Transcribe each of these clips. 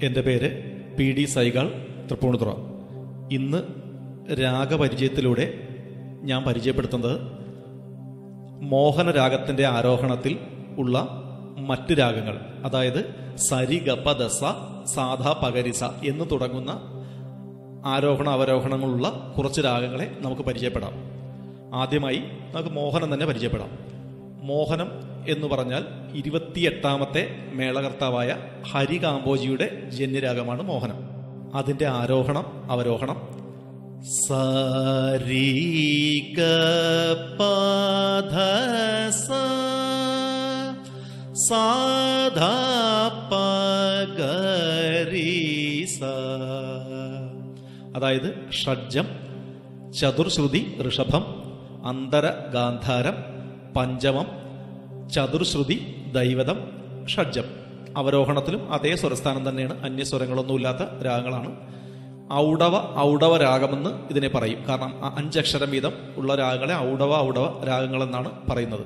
എൻ്റെ പേര് P D Sehgal Tripunithura ഇന്ന് രാഗപരിചയത്തിലൂടെ ഞാൻ പരിചയപ്പെടുത്തുന്നത് മോഹന രാഗത്തിൻ്റെ ആരോഹണത്തിൽ ഉള്ള മറ്റ് രാഗങ്ങൾ അതായത് സരി ഗപ്പ ദസ സാധാ പകരിസ എന്ന് തുടങ്ങുന്ന ആരോഹണ അവരോഹണങ്ങളുള്ള കുറച്ച് രാഗങ്ങളെ നമുക്ക് പരിചയപ്പെടാം ആദ്യമായി നമുക്ക് മോഹനം തന്നെ പരിചയപ്പെടാം മോഹനം എന്ന് പറഞ്ഞാൽ ഇരുപത്തിയെട്ടാമത്തെ മേളകർത്താവായ ഹരി കാമ്പോജിയുടെ ജന്യരാഗമാണ് മോഹനം അതിൻ്റെ ആരോഹണം അവരോഹണം സരി സാധാ അതായത് ഷഡ്ജം ചതുർശ്രുതി ഋഷഭം അന്തര ഗാന്ധാരം പഞ്ചമം ചതുർശ്രുതി ദൈവതം ഷഡ്ജം അവരോഹണത്തിലും അതേ സ്വരസ്ഥാനം തന്നെയാണ് അന്യസ്വരങ്ങളൊന്നുമില്ലാത്ത രാഗങ്ങളാണ് ഔഡവ ഔഡവ രാഗമെന്ന് ഇതിനെ പറയും കാരണം ആ അഞ്ചക്ഷരം വീതം ഉള്ള രാഗങ്ങളെ ഔഡവ ഔഡവ രാഗങ്ങളെന്നാണ് പറയുന്നത്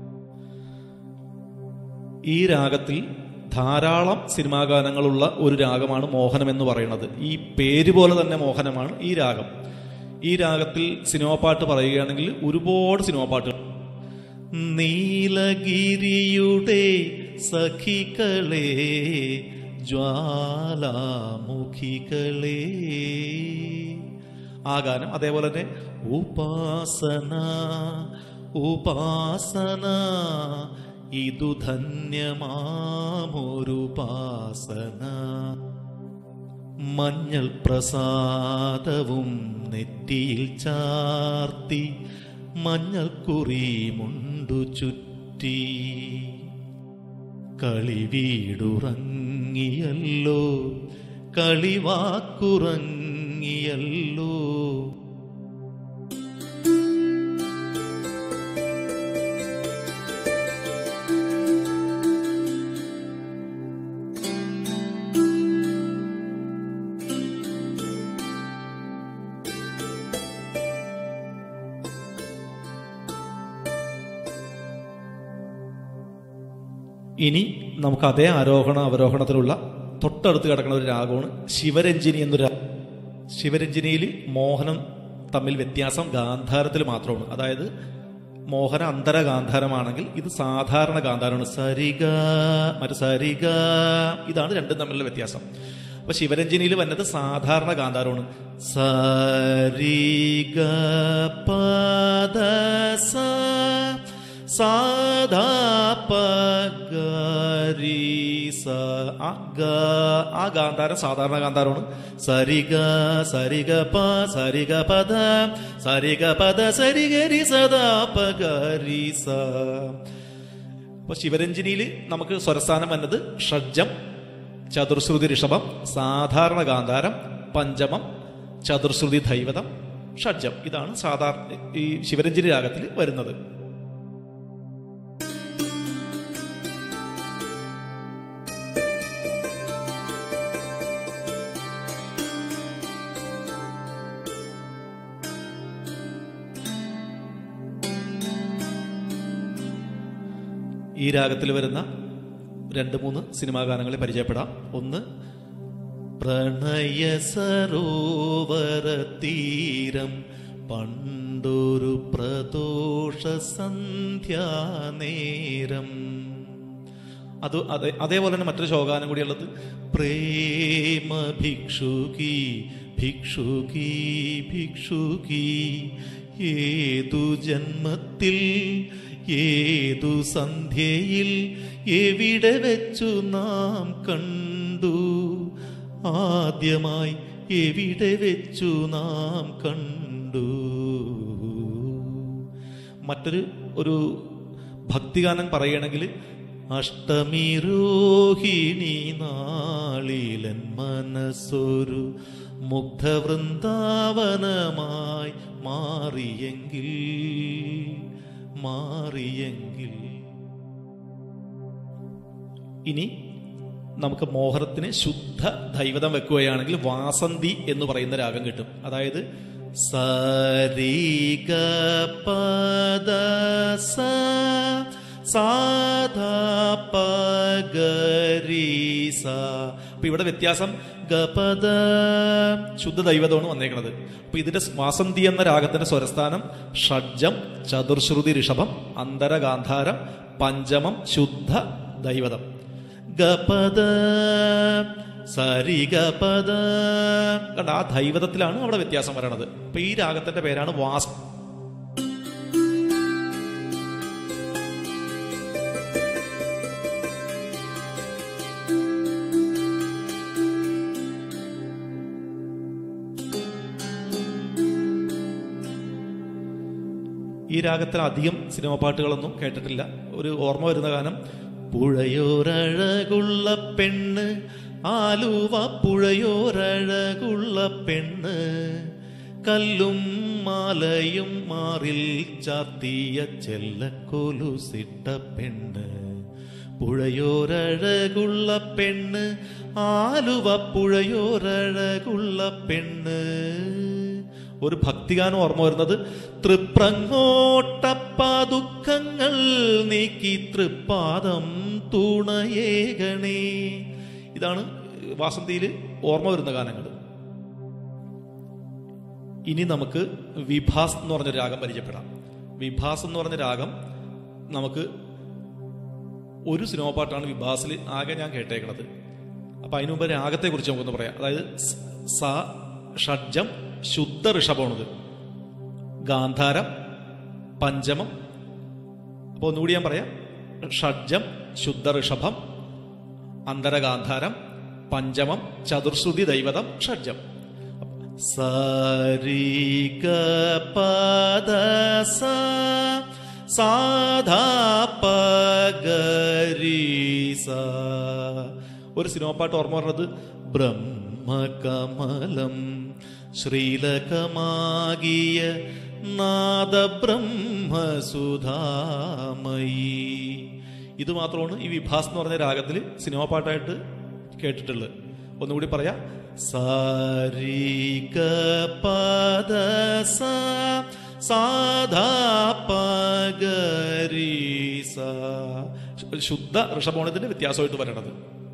ഈ രാഗത്തിൽ ധാരാളം സിനിമാ ഗാനങ്ങളുള്ള ഒരു രാഗമാണ് മോഹനം എന്ന് പറയുന്നത് ഈ പേര് പോലെ തന്നെ മോഹനമാണ് ഈ രാഗം ഈ രാഗത്തിൽ സിനിമാ പാട്ട് പറയുകയാണെങ്കിൽ ഒരുപാട് സിനിമാ പാട്ടുകൾ നീലഗിരിയുടെ സഖികളെ ജ്വാലാമുഖികളെ ആ ഗാനം അതേപോലെ തന്നെ ഉപാസന ഉപാസന ഇതു ധന്യമാമൊരുപാസന മഞ്ഞൾ പ്രസാദവും നെറ്റിയിൽ ചാർത്തി മഞ്ഞൾ കുറി മുണ്ടു ചുറ്റി കളിവീടുറങ്ങിയല്ലോ കളിവാക്കുറങ്ങിയല്ലോ ഇനി നമുക്ക് അതേ ആരോഹണ അവരോഹണത്തിലുള്ള തൊട്ടടുത്ത് കിടക്കുന്ന ഒരു രാഗമാണ് ശിവരഞ്ജിനി എന്നൊരു രാഗം. ശിവരഞ്ജിനിയിൽ മോഹനം തമ്മിൽ വ്യത്യാസം ഗാന്ധാരത്തിൽ മാത്രമാണ് അതായത് മോഹന അന്തര ഗാന്ധാരമാണെങ്കിൽ ഇത് സാധാരണ ഗാന്ധാരമാണ് സരിഗ മറ്റു സരിഗ ഇതാണ് രണ്ടും തമ്മിലുള്ള വ്യത്യാസം അപ്പൊ ശിവരഞ്ജിനിയിൽ വന്നത് സാധാരണ ഗാന്ധാരമാണ് സരിഗ പദ സ സാധാ പരീസ ആ ഗ- ആ ഗാന്ധാരം സാധാരണ ഗാന്ധാരമാണ് സരിഗ സരിഗ പ സരിഗ പദ സരിഗ പദ സരിഗരി സദാ പരീസ അപ്പൊ ശിവരഞ്ജിനിയിൽ നമുക്ക് സ്വരസ്ഥാനം വന്നത് ഷഡ്ജം ചതുർശ്രുതി ഋഷഭം സാധാരണ ഗാന്ധാരം പഞ്ചമം ചതുർശ്രുതി ദൈവതം ഷഡ്ജം ഇതാണ് സാധാരണ ഈ ശിവരഞ്ജിനി രാഗത്തിൽ വരുന്നത് ഈ രാഗത്തിൽ വരുന്ന രണ്ട് മൂന്ന് സിനിമാ ഗാനങ്ങളെ പരിചയപ്പെടാം ഒന്ന് പ്രണയ സരോവര തീരം പണ്ടൊരു പ്രദോഷ സന്ധ്യാനേരം അത് അതെ അതേപോലെ തന്നെ മറ്റൊരു ശോകാനം കൂടിയുള്ളത് പ്രേമ ഭിക്ഷുകി ഭിക്ഷുകി ഭിക്ഷുകി ഏതു ജന്മത്തിൽ ഏതു സന്ധ്യയിൽ എവിടെ വെച്ചു നാം കണ്ടു ആദ്യമായി എവിടെ വെച്ചു നാം കണ്ടു മറ്റൊരു ഒരു ഭക്തിഗാനം പറയുകയാണെങ്കിൽ അഷ്ടമി രോഹിണി നാളിലൻ മനസ്സൊരു മുഗ്ധവൃന്ദാവനമായി മാറിയെങ്കിൽ മാറിയെങ്കിൽ ഇനി നമുക്ക് മോഹനത്തിന് ശുദ്ധ ദൈവതം വെക്കുകയാണെങ്കിൽ വാസന്തി എന്ന് പറയുന്ന രാഗം കിട്ടും അതായത് സരിഗ പദ സ സാധാ പഗരി സ അപ്പൊ ഇവിടെ വ്യത്യാസം ഗപദ ശുദ്ധ ദൈവതമാണ് വന്നേക്കുന്നത് അപ്പൊ ഇതിന്റെ വാസന്തി എന്ന രാഗത്തിന്റെ സ്വരസ്ഥാനം ഷഡ്ജം ചതുർശ്രുതി ഋഷഭം അന്തരഗാന്ധാരം പഞ്ചമം ശുദ്ധ ദൈവതം ഗപദ സരിഗപദ കണ്ട ആ ദൈവതത്തിലാണ് അവിടെ വ്യത്യാസം വരണത് അപ്പൊ ഈ രാഗത്തിന്റെ പേരാണ് വാസ് ഈ രാഗത്തിൽ അധികം സിനിമ പാട്ടുകളൊന്നും കേട്ടിട്ടില്ല ഒരു ഓർമ്മ വരുന്ന ഗാനം പുഴയോരഴകുള്ള പെണ്ണ് ആലുവ പുഴയോരഴകുള്ള പെണ്ണ് കല്ലും മാലയും മാറിൽ ചാർത്തിയ ചെല്ലക്കൊലുസിട്ട പെണ്ണ് പുഴയോരഴകുള്ള പെണ്ണ് ആലുവ പുഴയോരഴകുള്ള പെണ്ണ് ഒരു ഭക്തിഗാനം ഓർമ്മ വരുന്നത് തൃപ്രങ്ങോട്ടപ്പ ദുഃഖങ്ങൾ നീക്കി തൃപ്പാദം തുണയേകണേ ഇതാണ് വാസന്തിയിൽ ഓർമ്മ വരുന്ന ഗാനങ്ങൾ ഇനി നമുക്ക് വിഭാസ് എന്ന് പറഞ്ഞ രാഗം പരിചയപ്പെടാം വിഭാസ് എന്ന് പറഞ്ഞ രാഗം നമുക്ക് ഒരു സിനിമ പാട്ടാണ് വിഭാസിൽ ആകെ ഞാൻ കേട്ടേക്കണത് അപ്പൊ അതിനു മുമ്പ് രാഗത്തെ കുറിച്ച് നമുക്കൊന്ന് പറയാം അതായത് സ്, സ ഷഡ്ജം ശുദ്ധ ഋഷഭമാണിത് ഗാന്ധാരം പഞ്ചമം അപ്പൊ ഒന്നുകൂടി ഞാൻ പറയാം ഷഡ്ജം ശുദ്ധ ഋഷഭം അന്തരഗാന്ധാരം പഞ്ചമം ചതുർശ്രുതി ദൈവതം ഷഡ്ജം സരിക പദ സ സാധാ പഗരി സ ഒരു സിനിമ പാട്ട് ഓർമ്മ പറഞ്ഞത് ബ്രഹ്മകമലം ശ്രീലകമാകിയ നാദബ്രഹ്മസുധാമയി ഇത് മാത്രമാണ് ഈ വിഭാസ് എന്ന് പറഞ്ഞ രാഗത്തിൽ സിനിമ പാട്ടായിട്ട് കേട്ടിട്ടുള്ളത് ഒന്നുകൂടി പറയാം സാരിക പദ സ സാധാ പഗരി സ ശുദ്ധ ഋഷഭോണത്തിന്റെ വ്യത്യാസമായിട്ട് വരണത്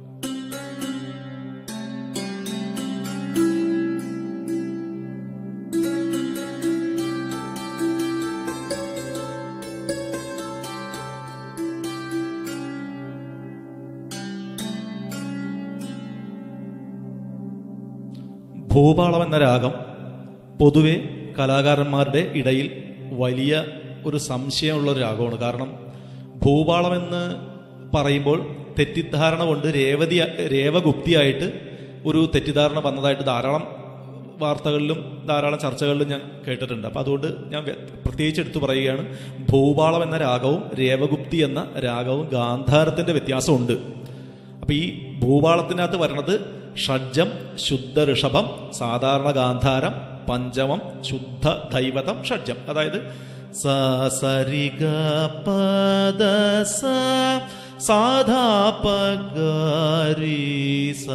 ഭൂപാളം എന്ന രാഗം പൊതുവെ കലാകാരന്മാരുടെ ഇടയിൽ വലിയ ഒരു സംശയമുള്ള ഒരു രാഗമാണ് കാരണം ഭൂപാളം എന്ന് പറയുമ്പോൾ തെറ്റിദ്ധാരണ കൊണ്ട് രേവതി രേവഗുപ്തിയായിട്ട് ഒരു തെറ്റിദ്ധാരണ വന്നതായിട്ട് ധാരാളം വാർത്തകളിലും ധാരാളം ചർച്ചകളിലും ഞാൻ കേട്ടിട്ടുണ്ട് അപ്പം അതുകൊണ്ട് ഞാൻ വ്യ- പ്രത്യേകിച്ച് എടുത്തു പറയുകയാണ് ഭൂപാളം എന്ന രാഗവും രേവഗുപ്തി എന്ന രാഗവും ഗാന്ധാരത്തിന്റെ വ്യത്യാസമുണ്ട് അപ്പൊ ഈ ഭൂപാളത്തിനകത്ത് വരണത് ഷഡ്ജം ശുദ്ധ ഋഷഭം സാധാരണ ഗാന്ധാരം പഞ്ചമം ശുദ്ധ ദൈവതം ഷഡ്ജം അതായത് സ സരിഗ പദ സ സാധാ പഗരി സ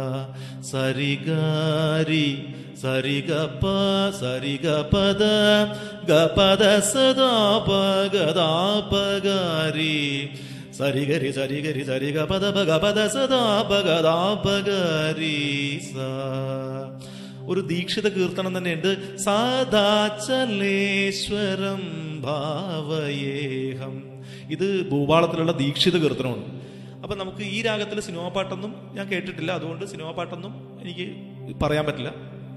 സരിഗരി സരിഗ പ സരിഗ പദ ഗ പദ സദാ പഗദാ പഗരി സരിഗരി സരിഗരി സരിഗ പദ പഗ പദ സദാ പഗദാ പഗരി സ ഒരു ദീക്ഷിത കീർത്തനം തന്നെയുണ്ട് സാധാചലേശ്വരം ഭാവയേഹം ഇത് ഭൂപാളത്തിലുള്ള ദീക്ഷിത കീർത്തനമാണ് അപ്പൊ നമുക്ക് ഈ രാഗത്തിൽ സിനിമാ പാട്ടൊന്നും ഞാൻ കേട്ടിട്ടില്ല അതുകൊണ്ട് സിനിമാ പാട്ടൊന്നും എനിക്ക് പറയാൻ പറ്റില്ല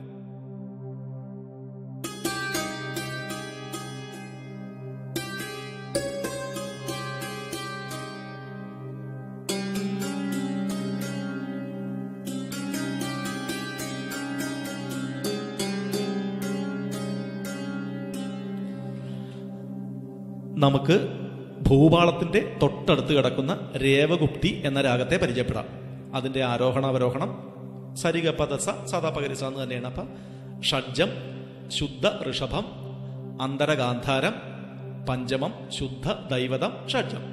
നമുക്ക് ഭൂപാളത്തിന്റെ തൊട്ടടുത്ത് കിടക്കുന്ന രേവഗുപ്തി എന്ന രാഗത്തെ പരിചയപ്പെടാം അതിന്റെ ആരോഹണ അവരോഹണം സരിഗ പദസ സദാ പകരിസ എന്ന് തന്നെയാണ് അപ്പൊ ഷഡ്ജം ശുദ്ധ ഋഷഭം അന്തരഗാന്ധാരം പഞ്ചമം ശുദ്ധ ദൈവതം ഷഡ്ജം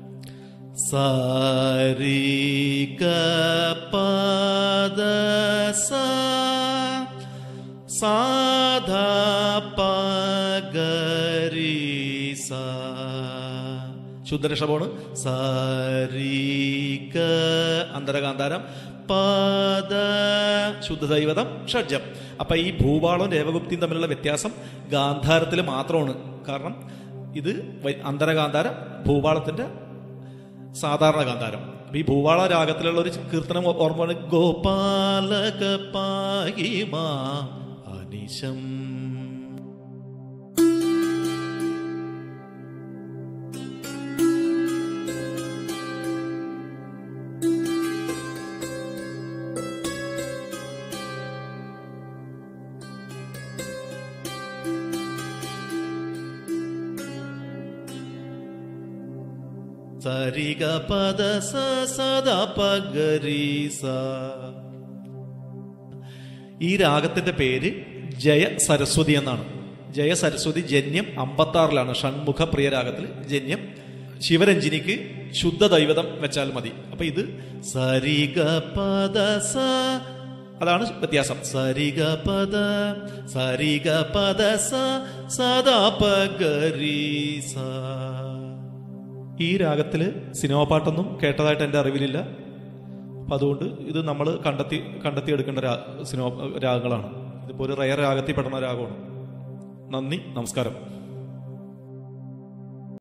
സരിഗ പദസ സാധാ പഗരി സ ശുദ്ധരഷഭമാണ് സരീക അന്തരകാന്താരം പദ ശുദ്ധദൈവതം ഷഡ്ജം അപ്പൊ ഈ ഭൂപാളവും രേവഗുപ്തിയും തമ്മിലുള്ള വ്യത്യാസം ഗാന്ധാരത്തിൽ മാത്രമാണ് കാരണം ഇത് വൈ- അന്തരകാന്താരം ഭൂപാളത്തിന്റെ സാധാരണ ഗാന്ധാരം അപ്പൊ ഈ ഭൂവാള രാഗത്തിലുള്ള ഒരു കീർത്തനം ഓർമ്മ ഗോപാലക പാഹിമാ അനിശം സരിഗ പദ സ സദ പഗരി സ ഈ രാഗത്തിന്റെ പേര് ജയ സരസ്വതി എന്നാണ് ജയ സരസ്വതി ജന്യം അമ്പത്തി ആറിലാണ് ഷൺമുഖ പ്രിയ രാഗത്തിൽ ജന്യം ശിവരഞ്ജിനിക്ക് ശുദ്ധ ദൈവതം വെച്ചാൽ മതി അപ്പൊ ഇത് സരിഗ പദ സ അതാണ് വ്യത്യാസം സരിഗ പദ സരിഗ പദ സ സദാ പഗരി സ ഈ രാഗത്തില് സിനിമാ പാട്ടൊന്നും കേട്ടതായിട്ട് എൻ്റെ അറിവിലില്ല അപ്പം അതുകൊണ്ട് ഇത് നമ്മൾ കണ്ടെത്തി കണ്ടെത്തിയെടുക്കേണ്ട രാ സിനിമ രാഗങ്ങളാണ് ഇതിപ്പോൾ ഒരു റയർ രാഗത്തിൽ പെടുന്ന രാഗമാണ് നന്ദി നമസ്കാരം